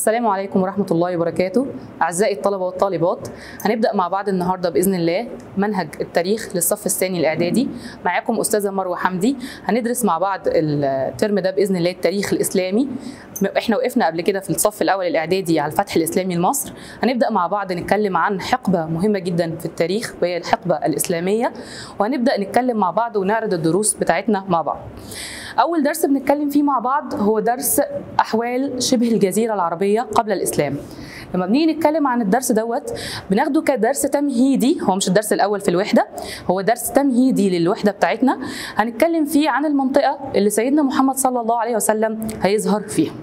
السلام عليكم ورحمة الله وبركاته أعزائي الطلبة والطالبات هنبدأ مع بعض النهاردة بإذن الله منهج التاريخ للصف الثاني الإعدادي معاكم أستاذة مروة حمدي هندرس مع بعض الترم ده بإذن الله التاريخ الإسلامي احنا وقفنا قبل كده في الصف الأول الإعدادي على الفتح الإسلامي لمصر هنبدأ مع بعض نتكلم عن حقبة مهمة جدا في التاريخ وهي الحقبة الإسلامية وهنبدأ نتكلم مع بعض ونعرض الدروس بتاعتنا مع بعض أول درس بنتكلم فيه مع بعض هو درس أحوال شبه الجزيرة العربية قبل الإسلام لما بنيجي نتكلم عن الدرس دوت بناخده كدرس تمهيدي هو مش الدرس الاول في الوحده هو درس تمهيدي للوحده بتاعتنا هنتكلم فيه عن المنطقه اللي سيدنا محمد صلى الله عليه وسلم هيظهر فيها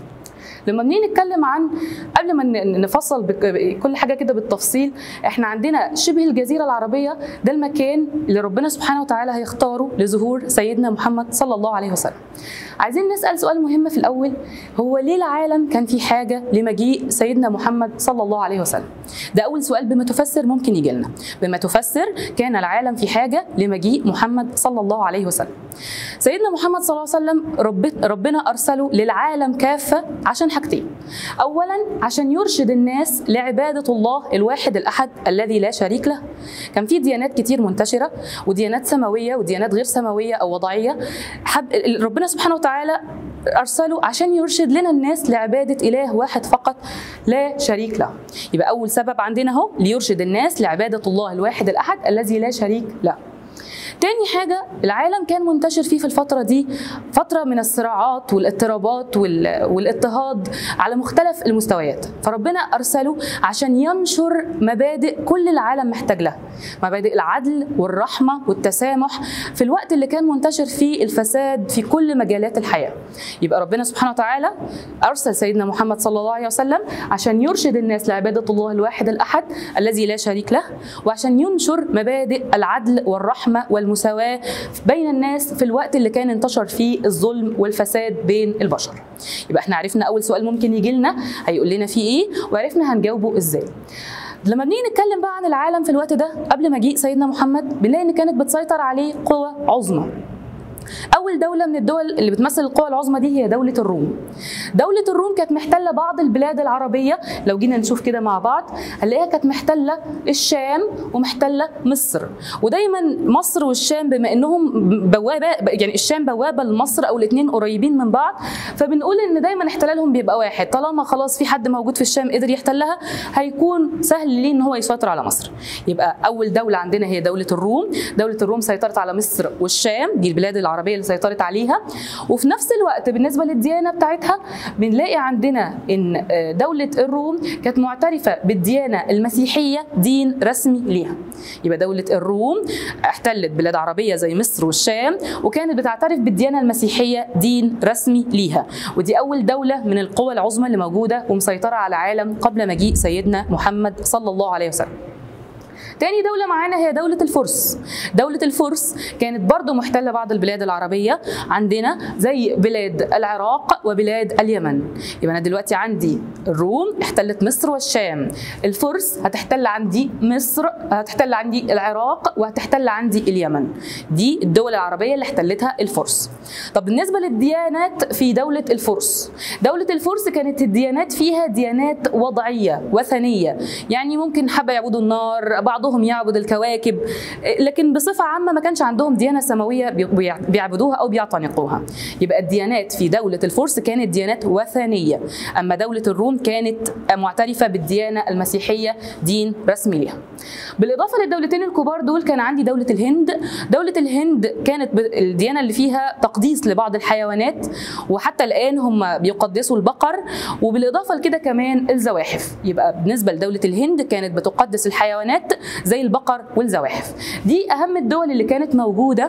لما بنيجي نتكلم عن قبل ما نفصل كل حاجه كده بالتفصيل احنا عندنا شبه الجزيره العربيه ده المكان اللي ربنا سبحانه وتعالى هيختاره لظهور سيدنا محمد صلى الله عليه وسلم عايزين نسال سؤال مهم في الاول هو ليه العالم كان في حاجه لمجيء سيدنا محمد صلى الله عليه وسلم ده اول سؤال بما تفسر ممكن يجي لنا بما تفسر كان العالم في حاجه لمجيء محمد صلى الله عليه وسلم سيدنا محمد صلى الله عليه وسلم رب ربنا ارسله للعالم كافه عشان حاجتين اولا عشان يرشد الناس لعباده الله الواحد الاحد الذي لا شريك له كان في ديانات كتير منتشره وديانات سماويه وديانات غير سماويه او وضعيه حب ربنا سبحانه وتعالى ارسله عشان يرشد لنا الناس لعباده اله واحد فقط لا شريك له يبقى اول سبب عندنا اهو ليرشد الناس لعباده الله الواحد الاحد الذي لا شريك له تاني حاجة العالم كان منتشر فيه في الفترة دي فترة من الصراعات والاضطرابات والاضطهاد على مختلف المستويات فربنا أرسله عشان ينشر مبادئ كل العالم محتاج لها مبادئ العدل والرحمة والتسامح في الوقت اللي كان منتشر فيه الفساد في كل مجالات الحياة يبقى ربنا سبحانه وتعالى أرسل سيدنا محمد صلى الله عليه وسلم عشان يرشد الناس لعبادة الله الواحد الأحد الذي لا شريك له وعشان ينشر مبادئ العدل والرحمة والمساواة بين الناس في الوقت اللي كان انتشر فيه الظلم والفساد بين البشر يبقى احنا عرفنا أول سؤال ممكن يجي لنا هيقول لنا فيه إيه وعرفنا هنجاوبه إزاي لما بنيجي نتكلم بقى عن العالم في الوقت ده قبل مجيء سيدنا محمد بنلاقي ان كانت بتسيطر عليه قوى عظمى اول دوله من الدول اللي بتمثل القوى العظمى دي هي دوله الروم دوله الروم كانت محتله بعض البلاد العربيه لو جينا نشوف كده مع بعض هنلاقيها كانت محتله الشام ومحتله مصر ودايما مصر والشام بما انهم بوابه يعني الشام بوابه لمصر او الاثنين قريبين من بعض فبنقول ان دايما احتلالهم بيبقى واحد طالما خلاص في حد موجود في الشام قدر يحتلها هيكون سهل ليه ان هو يسيطر على مصر يبقى اول دوله عندنا هي دوله الروم دوله الروم سيطرت على مصر والشام دي البلاد العربيه العربيه اللي سيطرت عليها وفي نفس الوقت بالنسبه للديانه بتاعتها بنلاقي عندنا ان دوله الروم كانت معترفه بالديانه المسيحيه دين رسمي ليها يبقى دوله الروم احتلت بلاد عربيه زي مصر والشام وكانت بتعترف بالديانه المسيحيه دين رسمي ليها ودي اول دوله من القوى العظمى اللي موجوده ومسيطره على العالم قبل مجيء سيدنا محمد صلى الله عليه وسلم تاني دولة معانا هي دولة الفرس دولة الفرس كانت برضو محتلة بعض البلاد العربية عندنا زي بلاد العراق وبلاد اليمن يبقى أنا دلوقتي عندي الروم احتلت مصر والشام الفرس هتحتل عندي مصر هتحتل عندي العراق وهتحتل عندي اليمن دي الدول العربية اللي احتلتها الفرس طب بالنسبة للديانات في دولة الفرس دولة الفرس كانت الديانات فيها ديانات وضعية وثنية يعني ممكن حبة يعبدوا النار بعضهم يعبد الكواكب لكن بصفة عامة ما كانش عندهم ديانة سماوية بيعبدوها أو بيعتنقوها يبقى الديانات في دولة الفرس كانت ديانات وثنية أما دولة الروم كانت معترفة بالديانة المسيحية دين رسمي لها بالإضافة للدولتين الكبار دول كان عندي دولة الهند دولة الهند كانت الديانة اللي فيها تقديس لبعض الحيوانات وحتى الآن هم بيقدسوا البقر وبالإضافة لكده كمان الزواحف يبقى بالنسبة لدولة الهند كانت بتقدس الحيوانات زي البقر والزواحف دي اهم الدول اللي كانت موجوده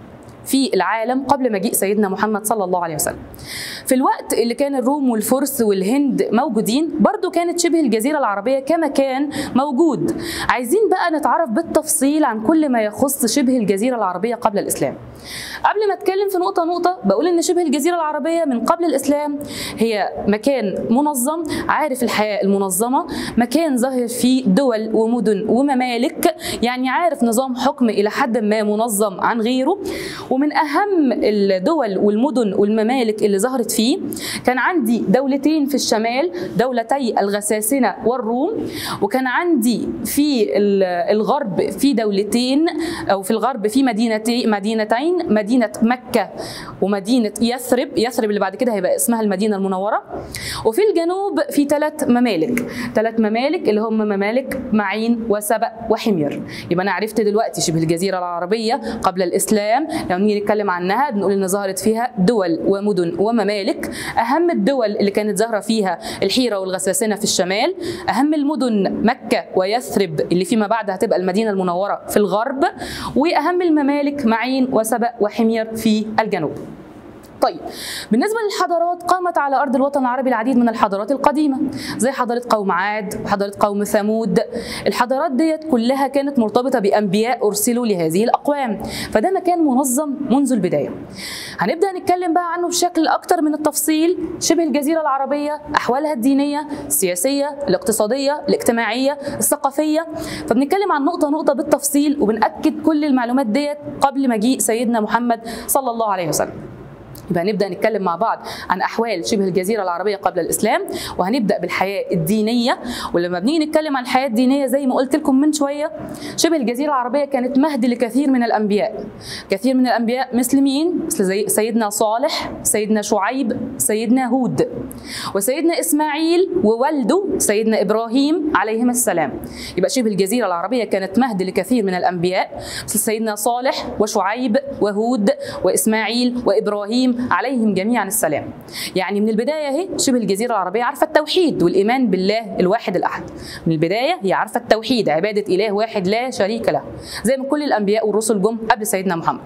في العالم قبل مجيء سيدنا محمد صلى الله عليه وسلم في الوقت اللي كان الروم والفرس والهند موجودين برضو كانت شبه الجزيرة العربية كمكان موجود عايزين بقى نتعرف بالتفصيل عن كل ما يخص شبه الجزيرة العربية قبل الإسلام قبل ما اتكلم في نقطة نقطة بقول ان شبه الجزيرة العربية من قبل الإسلام هي مكان منظم عارف الحياة المنظمة مكان ظاهر فيه دول ومدن وممالك يعني عارف نظام حكم إلى حد ما منظم عن غيره ومن أهم الدول والمدن والممالك اللي ظهرت فيه فيه كان عندي دولتين في الشمال دولتي الغساسنة والروم وكان عندي في ال- الغرب في دولتين أو في الغرب في مدينتين مدينتين مدينة مكة ومدينة يثرب يثرب اللي بعد كده هيبقى اسمها المدينة المنورة وفي الجنوب في ثلاث ممالك ثلاث ممالك اللي هم ممالك معين وسبأ وحمير يبقى أنا عرفت دلوقتي شبه الجزيرة العربية قبل الإسلام لو نيجي نتكلم عنها بنقول إن ظهرت فيها دول ومدن وممالك أهم الدول اللي كانت ظاهرة فيها الحيرة والغساسنة في الشمال أهم المدن مكة ويثرب اللي فيما بعد هتبقى المدينة المنورة في الغرب وأهم الممالك معين وسبأ وحمير في الجنوب طيب بالنسبة للحضارات قامت على أرض الوطن العربي العديد من الحضارات القديمة زي حضارة قوم عاد وحضارة قوم ثمود الحضارات ديت كلها كانت مرتبطة بأنبياء أرسلوا لهذه الأقوام فده مكان منظم منذ البداية هنبدأ نتكلم بقى عنه بشكل أكتر من التفصيل شبه الجزيرة العربية أحوالها الدينية السياسية الاقتصادية الاجتماعية الثقافية فبنتكلم عن نقطة نقطة بالتفصيل وبنأكد كل المعلومات ديت قبل مجيء سيدنا محمد صلى الله عليه وسلم يبقى هنبدا نتكلم مع بعض عن احوال شبه الجزيره العربيه قبل الاسلام وهنبدا بالحياه الدينيه ولما بنيجي نتكلم عن الحياه الدينيه زي ما قلت لكم من شويه شبه الجزيره العربيه كانت مهد لكثير من الانبياء كثير من الانبياء مثل مين مثل زي سيدنا صالح سيدنا شعيب سيدنا هود وسيدنا اسماعيل ووالده سيدنا ابراهيم عليهما السلام يبقى شبه الجزيره العربيه كانت مهد لكثير من الانبياء مثل سيدنا صالح وشعيب وهود واسماعيل وابراهيم عليهم جميعا السلام يعني من البدايه اهي شبه الجزيره العربيه عارفه التوحيد والايمان بالله الواحد الاحد من البدايه هي عارفه التوحيد عباده اله واحد لا شريك له زي ما كل الانبياء والرسل جم قبل سيدنا محمد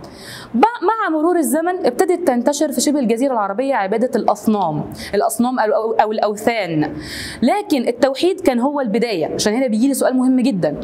مع مرور الزمن ابتدت تنتشر في شبه الجزيره العربيه عباده الاصنام الاصنام او او الاوثان لكن التوحيد كان هو البدايه عشان هنا بيجي لي سؤال مهم جدا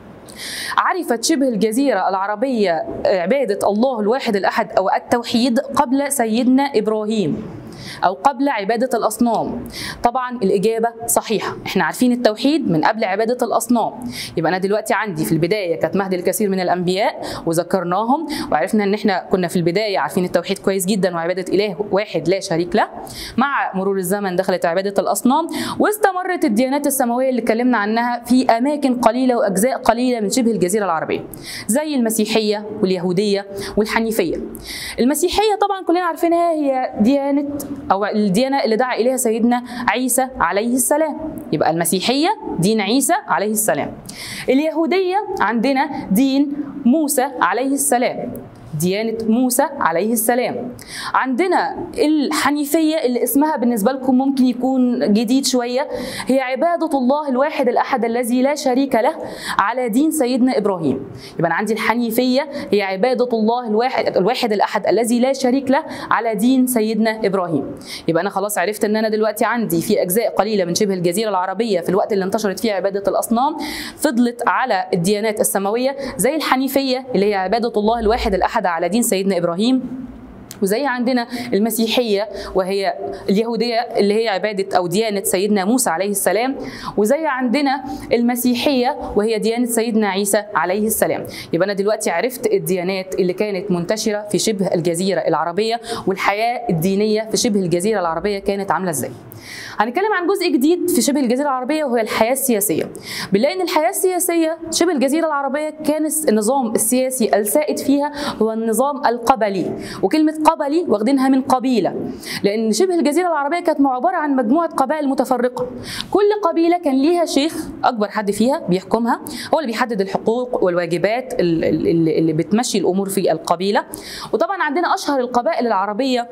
عرفت شبه الجزيرة العربية عبادة الله الواحد الأحد أو التوحيد قبل سيدنا إبراهيم أو قبل عبادة الأصنام طبعا الإجابة صحيحة احنا عارفين التوحيد من قبل عبادة الأصنام يبقى أنا دلوقتي عندي في البداية كانت مهد الكثير من الأنبياء وذكرناهم وعرفنا إن احنا كنا في البداية عارفين التوحيد كويس جدا وعبادة إله واحد لا شريك له مع مرور الزمن دخلت عبادة الأصنام واستمرت الديانات السماوية اللي اتكلمنا عنها في أماكن قليلة وأجزاء قليلة من شبه الجزيرة العربية زي المسيحية واليهودية والحنيفية المسيحية طبعا كلنا عارفينها هي ديانة او الديانه اللي دعا اليها سيدنا عيسى عليه السلام يبقى المسيحيه دين عيسى عليه السلام اليهوديه عندنا دين موسى عليه السلام ديانة موسى عليه السلام عندنا الحنيفية اللي اسمها بالنسبة لكم ممكن يكون جديد شوية هي عبادة الله الواحد الأحد الذي لا شريك له على دين سيدنا إبراهيم يبقى أنا عندي الحنيفية هي عبادة الله الواحد الواحد الأحد الذي لا شريك له على دين سيدنا إبراهيم يبقى أنا خلاص عرفت أن أنا دلوقتي عندي في أجزاء قليلة من شبه الجزيرة العربية في الوقت اللي انتشرت فيه عبادة الأصنام فضلت على الديانات السماوية زي الحنيفية اللي هي عبادة الله الواحد الأحد على دين سيدنا ابراهيم وزي عندنا المسيحية وهي اليهودية اللي هي عبادة أو ديانة سيدنا موسى عليه السلام وزي عندنا المسيحية وهي ديانة سيدنا عيسى عليه السلام يبقى أنا دلوقتي عرفت الديانات اللي كانت منتشرة في شبه الجزيرة العربية والحياة الدينية في شبه الجزيرة العربية كانت عاملة إزاي هنتكلم عن جزء جديد في شبه الجزيرة العربية وهو الحياة السياسية بنلاقي ان الحياة السياسية شبه الجزيرة العربية كان النظام السياسي السائد فيها هو النظام القبلي وكلمة قبلي واخدينها من قبيلة لأن شبه الجزيرة العربية كانت عبارة عن مجموعة قبائل متفرقة كل قبيلة كان ليها شيخ أكبر حد فيها بيحكمها هو اللي بيحدد الحقوق والواجبات اللي, اللي بتمشي الأمور في القبيلة وطبعا عندنا أشهر القبائل العربية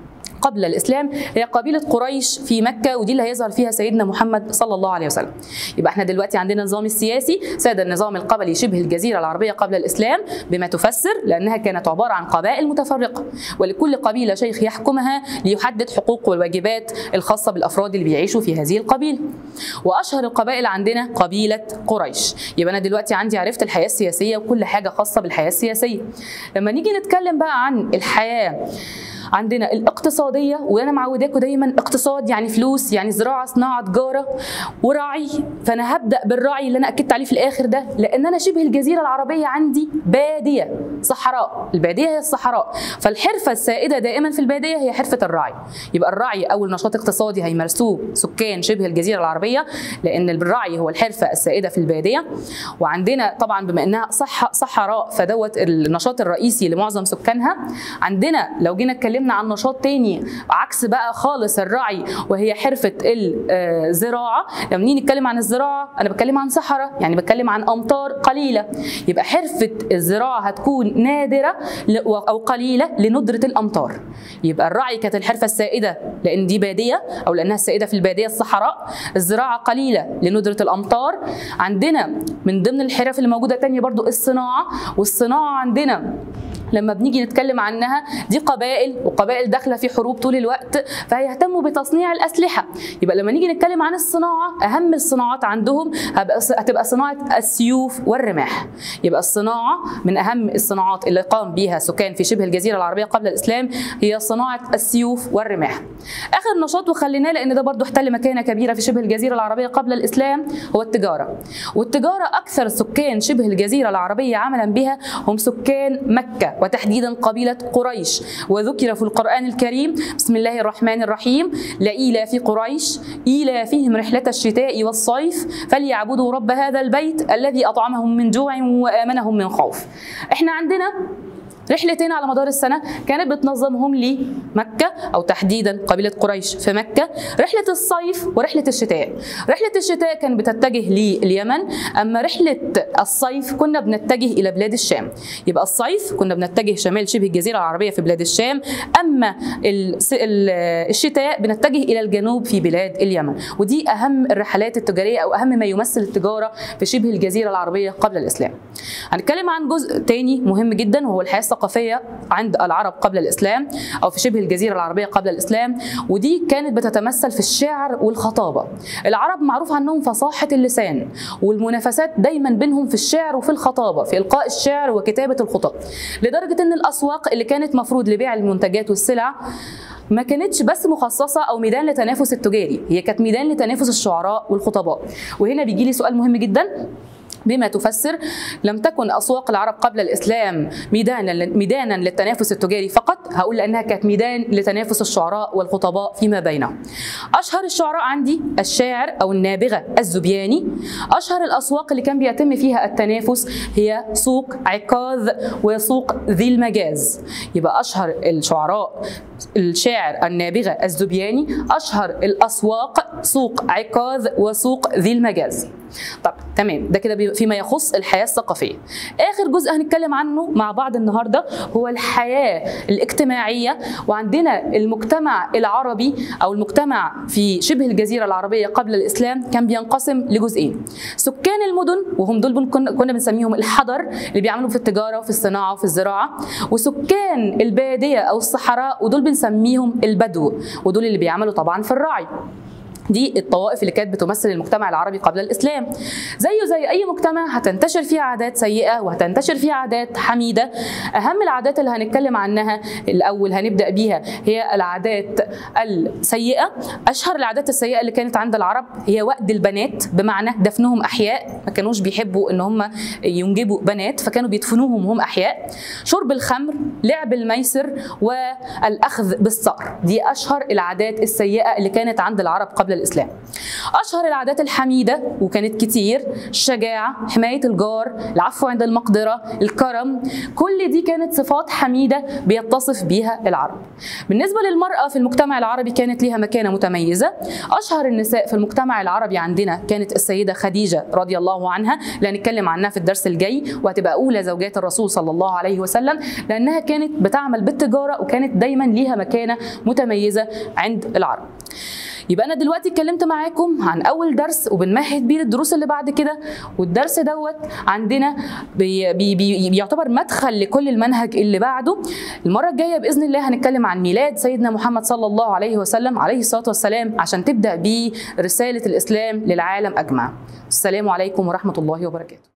قبل الاسلام هي قبيله قريش في مكه ودي اللي هيظهر فيها سيدنا محمد صلى الله عليه وسلم يبقى احنا دلوقتي عندنا النظام السياسي ساد النظام القبلي شبه الجزيره العربيه قبل الاسلام بما تفسر لانها كانت عباره عن قبائل متفرقه ولكل قبيله شيخ يحكمها ليحدد حقوق والواجبات الخاصه بالافراد اللي بيعيشوا في هذه القبيله واشهر القبائل عندنا قبيله قريش يبقى انا دلوقتي عندي عرفت الحياه السياسيه وكل حاجه خاصه بالحياه السياسيه لما نيجي نتكلم بقى عن الحياه عندنا الاقتصاديه وانا معوداكم دايما اقتصاد يعني فلوس يعني زراعه صناعه تجاره وراعي فانا هبدا بالراعي اللي انا اكدت عليه في الاخر ده لان انا شبه الجزيره العربيه عندي باديه صحراء الباديه هي الصحراء فالحرفه السائده دائما في الباديه هي حرفه الراعي يبقى الراعي اول نشاط اقتصادي هيمارسوه سكان شبه الجزيره العربيه لان الراعي هو الحرفه السائده في الباديه وعندنا طبعا بما انها صح صحراء فدوت النشاط الرئيسي لمعظم سكانها عندنا لو جينا اتكلمنا عن نشاط تاني عكس بقى خالص الرعي وهي حرفه الزراعه لما نيجي نتكلم عن الزراعه انا بتكلم عن صحراء يعني بتكلم عن امطار قليله يبقى حرفه الزراعه هتكون نادره او قليله لندره الامطار يبقى الرعي كانت الحرفه السائده لان دي باديه او لانها السائده في الباديه الصحراء الزراعه قليله لندره الامطار عندنا من ضمن الحرف اللي موجوده تانية برضو الصناعه والصناعه عندنا لما بنيجي نتكلم عنها دي قبائل وقبائل داخله في حروب طول الوقت فهيهتموا بتصنيع الاسلحه يبقى لما نيجي نتكلم عن الصناعه اهم الصناعات عندهم هتبقى صناعه السيوف والرماح يبقى الصناعه من اهم الصناعات اللي قام بها سكان في شبه الجزيره العربيه قبل الاسلام هي صناعه السيوف والرماح اخر نشاط وخليناه لان ده برضو احتل مكانه كبيره في شبه الجزيره العربيه قبل الاسلام هو التجاره والتجاره اكثر سكان شبه الجزيره العربيه عملا بها هم سكان مكه وتحديدا قبيلة قريش وذكر في القرآن الكريم بسم الله الرحمن الرحيم لإيلاف قريش إيلافهم رحلة الشتاء والصيف فليعبدوا رب هذا البيت الذي أطعمهم من جوع وآمنهم من خوف احنا عندنا رحلتين على مدار السنة كانت بتنظمهم لمكة أو تحديدا قبيلة قريش في مكة رحلة الصيف ورحلة الشتاء رحلة الشتاء كانت بتتجه لليمن أما رحلة الصيف كنا بنتجه إلى بلاد الشام يبقى الصيف كنا بنتجه شمال شبه الجزيرة العربية في بلاد الشام أما الشتاء بنتجه إلى الجنوب في بلاد اليمن ودي أهم الرحلات التجارية أو أهم ما يمثل التجارة في شبه الجزيرة العربية قبل الإسلام هنتكلم عن جزء تاني مهم جدا وهو الحياة الثقافية عند العرب قبل الإسلام أو في شبه الجزيرة العربية قبل الإسلام ودي كانت بتتمثل في الشعر والخطابة العرب معروف عنهم فصاحة اللسان والمنافسات دايما بينهم في الشعر وفي الخطابة في إلقاء الشعر وكتابة الخطب لدرجة أن الأسواق اللي كانت مفروض لبيع المنتجات والسلع ما كانتش بس مخصصه او ميدان لتنافس التجاري هي كانت ميدان لتنافس الشعراء والخطباء وهنا بيجي لي سؤال مهم جدا بما تفسر لم تكن اسواق العرب قبل الاسلام ميدانا ميدانا للتنافس التجاري فقط هقول لانها كانت ميدان لتنافس الشعراء والخطباء فيما بينهم اشهر الشعراء عندي الشاعر او النابغه الزبياني اشهر الاسواق اللي كان بيتم فيها التنافس هي سوق عكاظ وسوق ذي المجاز يبقى اشهر الشعراء الشاعر النابغه الزبياني اشهر الاسواق سوق عكاظ وسوق ذي المجاز طب تمام ده كده فيما يخص الحياه الثقافيه اخر جزء هنتكلم عنه مع بعض النهارده هو الحياه الاجتماعيه وعندنا المجتمع العربي او المجتمع في شبه الجزيره العربيه قبل الاسلام كان بينقسم لجزئين سكان المدن وهم دول كنا بنسميهم الحضر اللي بيعملوا في التجاره وفي الصناعه وفي الزراعه وسكان الباديه او الصحراء ودول بنسميهم البدو ودول اللي بيعملوا طبعا في الرعي دي الطوائف اللي كانت بتمثل المجتمع العربي قبل الاسلام زيه زي اي مجتمع هتنتشر فيه عادات سيئه وهتنتشر فيه عادات حميده اهم العادات اللي هنتكلم عنها الاول هنبدا بيها هي العادات السيئه اشهر العادات السيئه اللي كانت عند العرب هي وأد البنات بمعنى دفنهم احياء ما كانوش بيحبوا ان هم ينجبوا بنات فكانوا بيدفنوهم وهم احياء شرب الخمر لعب الميسر والاخذ بالصقر دي اشهر العادات السيئه اللي كانت عند العرب قبل الاسلام اشهر العادات الحميده وكانت كتير الشجاعه حمايه الجار العفو عند المقدره الكرم كل دي كانت صفات حميده بيتصف بيها العرب بالنسبه للمراه في المجتمع العربي كانت ليها مكانه متميزه اشهر النساء في المجتمع العربي عندنا كانت السيده خديجه رضي الله عنها اللي هنتكلم عنها في الدرس الجاي وهتبقى اولى زوجات الرسول صلى الله عليه وسلم لانها كانت بتعمل بالتجاره وكانت دايما ليها مكانه متميزه عند العرب يبقى انا دلوقتي اتكلمت معاكم عن اول درس وبنمهد بيه للدروس اللي بعد كده والدرس دوت عندنا بي بي بي بيعتبر مدخل لكل المنهج اللي بعده المره الجايه باذن الله هنتكلم عن ميلاد سيدنا محمد صلى الله عليه وسلم عليه الصلاه والسلام عشان تبدا بيه رساله الاسلام للعالم اجمع السلام عليكم ورحمه الله وبركاته